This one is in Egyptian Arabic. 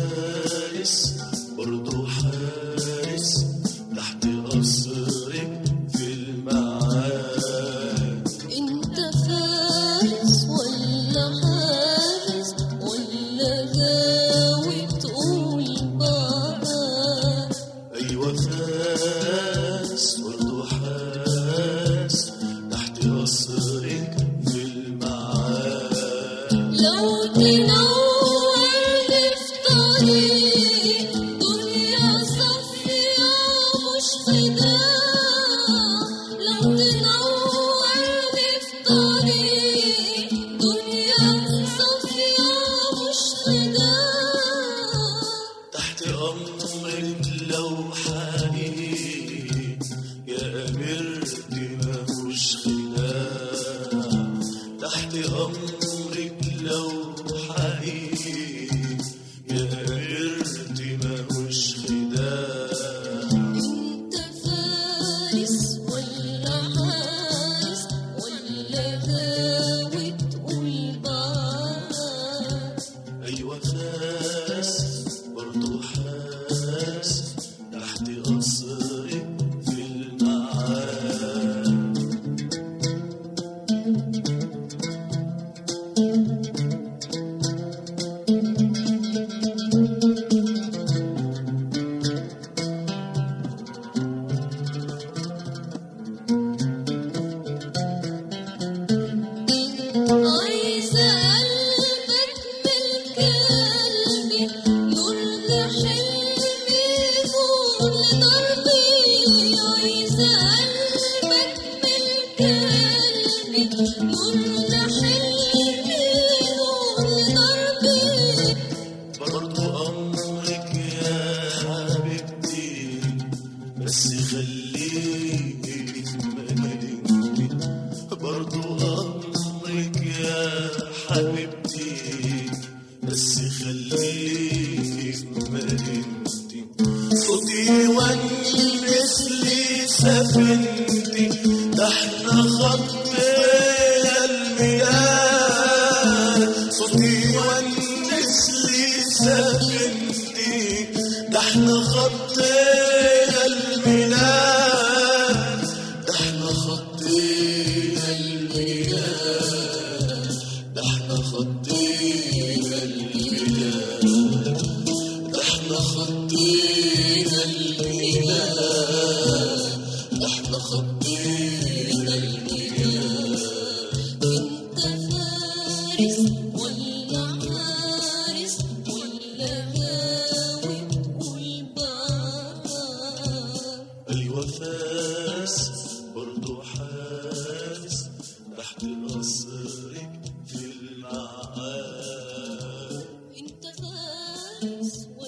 فارس برضو حارس تحت قصرك في المعاد انت فارس ولا حارس ولا غاوي تقول بقى أيوة فارس برضو حارس تحت قصرك في المعاد لو تنورني في طريق دنيا صافية مش خداع لو تنورني في طريق دنيا صافية مش خداع تحت أمرك لو حقيقي يا أميرتي ماهوش خداع تحت أمرك لو حقيقي يا أميرتي ماهوش خداع انت فارس ولا حارس ولا غاوي تقول بقى أيوة فاس برضو حاس تحت قصرك في المعاد عايزة قلبك ملك قلبي نور لحلمي نور لضربي عايزة قلبك ملك قلبي نور لحلمي نور لضربي برضو أمرك يا حبيبتي بس خليكي في مدينتي برضو أمرك يا حبيبتي بس خليكي في مدينتي صوتي ونس لي سفينتي ده احنا خطينا المياه صوتي ونس لي سفينتي ده احنا خطينا الميلاد ده احنا خطينا الميلاد ده احنا خطينا الميلاد ده احنا خطينا الميلاد ده احنا خطينا الميلاد انت فارس ولا حارس ولا غاوي تقول بقى أيوة فاس برضو حارس تحت قصرك في المعاد انت فارس